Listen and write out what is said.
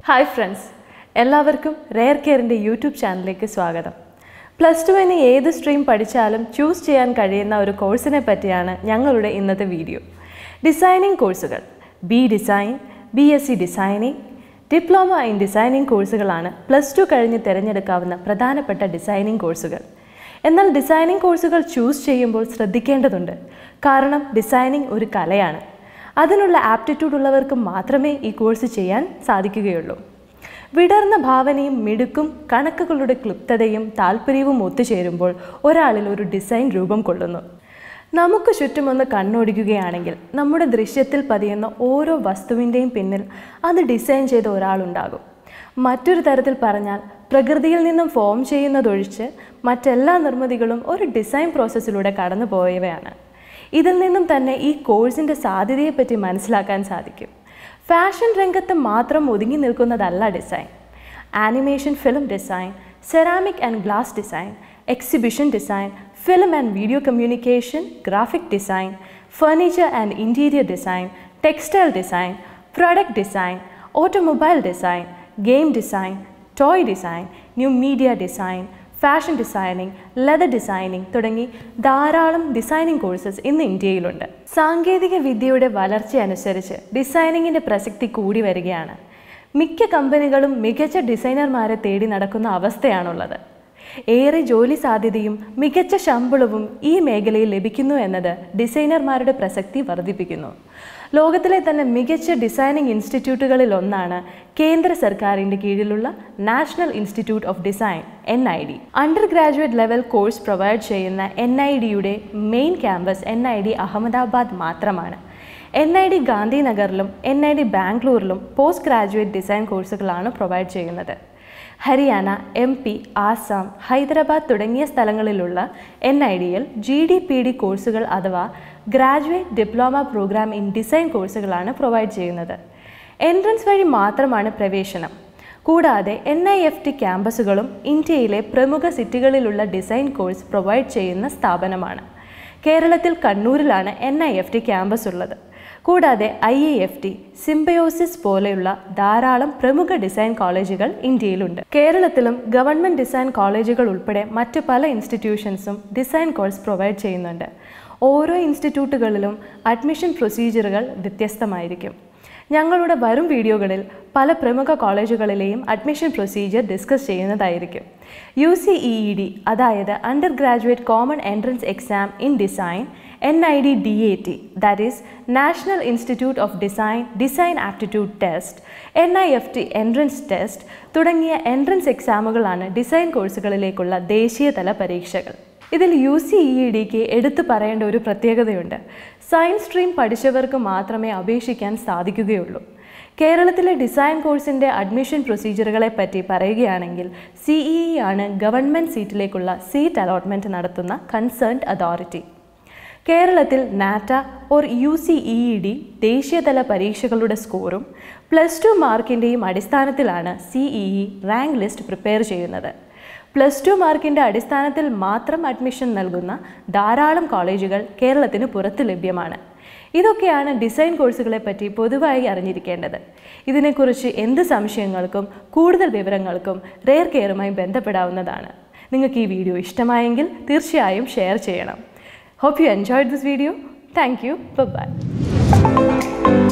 Hi friends എല്ലാവർക്കും rare കെയറിൻ്റെ YouTube ചാനലിലേക്ക് സ്വാഗതം പ്ലസ് ടുവിന് ഏത് സ്ട്രീം പഠിച്ചാലും ചൂസ് ചെയ്യാൻ കഴിയുന്ന ഒരു കോഴ്സിനെ പറ്റിയാണ് ഞങ്ങളുടെ ഇന്നത്തെ വീഡിയോ ഡിസൈനിങ് കോഴ്സുകൾ B design B S C designing diploma in designing കോഴ്സുകളാണ് പ്ലസ് ടു കഴിഞ്ഞ് തിരഞ്ഞെടുക്കാവുന്ന പ്രധാനപ്പെട്ട ഡിസൈനിങ് കോഴ്സുകൾ എന്നാൽ ഡിസൈനിങ് കോഴ്സുകൾ ചൂസ് ചെയ്യുമ്പോൾ ശ്രദ്ധിക്കേണ്ടതുണ്ട് കാരണം ഡിസൈനിങ് ഒരു കലയാണ് അതിനുള്ള ആപ്റ്റിറ്റ്യൂഡ് ഉള്ളവർക്ക് മാത്രമേ ഈ കോഴ്സ് ചെയ്യാൻ സാധിക്കുകയുള്ളൂ വിടർന്ന ഭാവനയും മിടുക്കും കണക്കുകളുടെ ക്ലുപ്തതയും താല്പര്യവും ഒത്തുചേരുമ്പോൾ ഒരാളിൽ ഒരു ഡിസൈൻ രൂപം കൊള്ളുന്നു നമുക്ക് ചുറ്റുമൊന്ന് കണ്ണോടിക്കുകയാണെങ്കിൽ നമ്മുടെ ദൃശ്യത്തിൽ പതിയുന്ന ഓരോ വസ്തുവിൻ്റെയും പിന്നിൽ അത് ഡിസൈൻ ചെയ്ത ഒരാളുണ്ടാകും മറ്റൊരു തരത്തിൽ പറഞ്ഞാൽ പ്രകൃതിയിൽ നിന്നും ഫോം ചെയ്യുന്നതൊഴിച്ച് മറ്റെല്ലാ നിർമ്മിതികളും ഒരു ഡിസൈൻ പ്രോസസ്സിലൂടെ കടന്നു പോയവയാണ് ഇതിൽ നിന്നും തന്നെ ഈ കോഴ്സിൻ്റെ സാധ്യതയെപ്പറ്റി മനസ്സിലാക്കാൻ സാധിക്കും ഫാഷൻ രംഗത്ത് മാത്രം ഒതുങ്ങി നിൽക്കുന്നതല്ല design animation film design ceramic and glass design exhibition design film and video communication graphic design furniture and interior design textile design product design automobile design game design toy design new media design fashion designing leather designing തുടങ്ങി ധാരാളം designing courses ഇന്ന് ഇന്ത്യയിലുണ്ട് സാങ്കേതിക വിദ്യയുടെ വളർച്ചയനുസരിച്ച് ഡിസൈനിങ്ങിൻ്റെ പ്രസക്തി കൂടി വരികയാണ് മിക്ക കമ്പനികളും മികച്ച ഡിസൈനർമാരെ തേടി നടക്കുന്ന അവസ്ഥയാണുള്ളത് ഏറെ ജോലി സാധ്യതയും മികച്ച ശമ്പളവും ഈ മേഖലയിൽ ലഭിക്കുന്നു എന്നത് ഡിസൈനർമാരുടെ പ്രസക്തി വർദ്ധിപ്പിക്കുന്നു ലോകത്തിലെ തന്നെ മികച്ച ഡിസൈനിങ് ഇൻസ്റ്റിറ്റ്യൂട്ടുകളിൽ ഒന്നാണ് കേന്ദ്ര സർക്കാരിൻ്റെ കീഴിലുള്ള national institute of design N I D undergraduate level course provide ചെയ്യുന്ന എൻ ഐ ഡിയുടെ main campus N I D Ahmedabad മാത്രമാണ് എൻ ഐ ഡി ഗാന്ധിനഗറിലും എൻ ഐ ഡി ബാംഗ്ലൂരിലും പോസ്റ്റ് ഗ്രാജുവേറ്റ് ഡിസൈൻ കോഴ്സുകളാണ് പ്രൊവൈഡ് ചെയ്യുന്നത് ഹരിയാന എം പി ആസാം ഹൈദരാബാദ് തുടങ്ങിയ സ്ഥലങ്ങളിലുള്ള N I ഡിയിൽ ജി ഡി പി ഡി കോഴ്സുകൾ അഥവാ graduate diploma program in design കോഴ്സുകളാണ് പ്രൊവൈഡ് ചെയ്യുന്നത് എൻട്രൻസ് വഴി മാത്രമാണ് പ്രവേശനം കൂടാതെ എൻ ഐ എഫ് ടി ക്യാമ്പസുകളും ഇന്ത്യയിലെ പ്രമുഖ സിറ്റികളിലുള്ള ഡിസൈൻ കോഴ്സ് പ്രൊവൈഡ് ചെയ്യുന്ന സ്ഥാപനമാണ് കേരളത്തിൽ കണ്ണൂരിലാണ് N I F T campus ഉള്ളത് കൂടാതെ I A F T Symbiosis പോലെയുള്ള ധാരാളം പ്രമുഖ ഡിസൈൻ കോളേജുകൾ ഇന്ത്യയിലുണ്ട് കേരളത്തിലും ഗവൺമെൻറ് ഡിസൈൻ കോളേജുകൾ ഉൾപ്പെടെ മറ്റു പല ഇൻസ്റ്റിറ്റ്യൂഷൻസും ഡിസൈൻ കോഴ്സ് പ്രൊവൈഡ് ചെയ്യുന്നുണ്ട് ഓരോ ഇൻസ്റ്റിറ്റ്യൂട്ടുകളിലും അഡ്മിഷൻ പ്രൊസീജിയറുകൾ വ്യത്യസ്തമായിരിക്കും ഞങ്ങളുടെ വരും വീഡിയോകളിൽ പല പ്രമുഖ കോളേജുകളിലെയും അഡ്മിഷൻ പ്രൊസീജിയർ ഡിസ്കസ് ചെയ്യുന്നതായിരിക്കും U C E E D അതായത് undergraduate common entrance exam in design N I D D A T that is national institute of design design aptitude test N I F T entrance test തുടങ്ങിയ entrance എക്സാമുകളാണ് design കോഴ്സുകളിലേക്കുള്ള ദേശീയതല പരീക്ഷകൾ ഇതിൽ U C E ഡിക്ക് എടുത്തു പറയേണ്ട ഒരു പ്രത്യേകതയുണ്ട് സയൻസ് സ്ട്രീം പഠിച്ചവർക്ക് മാത്രമേ അപേക്ഷിക്കാൻ സാധിക്കുകയുള്ളൂ കേരളത്തിലെ ഡിസൈൻ കോഴ്സിൻ്റെ അഡ്മിഷൻ പ്രൊസീജിയറുകളെ പറ്റി പറയുകയാണെങ്കിൽ സിഇഇ ആണ് ഗവൺമെൻറ് സീറ്റിലേക്കുള്ള സീറ്റ് അലോട്ട്മെൻറ്റ് നടത്തുന്ന കൺസേൺഡ് അതോറിറ്റി കേരളത്തിൽ NATA or U C E D ദേശീയതല പരീക്ഷകളുടെ സ്കോറും പ്ലസ് ടു മാർക്കിൻ്റെയും അടിസ്ഥാനത്തിലാണ് സിഇഇ റാങ്ക് ലിസ്റ്റ് പ്രിപ്പയർ ചെയ്യുന്നത് പ്ലസ് ടു മാർക്കിൻ്റെ അടിസ്ഥാനത്തിൽ മാത്രം അഡ്മിഷൻ നൽകുന്ന ധാരാളം കോളേജുകൾ കേരളത്തിന് പുറത്ത് ലഭ്യമാണ് ഇതൊക്കെയാണ് ഡിസൈൻ കോഴ്സുകളെ പറ്റി പൊതുവായി അറിഞ്ഞിരിക്കേണ്ടത് ഇതിനെക്കുറിച്ച് എന്ത് സംശയങ്ങൾക്കും കൂടുതൽ വിവരങ്ങൾക്കും റെയർ കെയറുമായി ബന്ധപ്പെടാവുന്നതാണ് നിങ്ങൾക്ക് ഈ വീഡിയോ ഇഷ്ടമായെങ്കിൽ തീർച്ചയായും ഷെയർ ചെയ്യണം Hope you enjoyed this video. Thank you. Bye bye.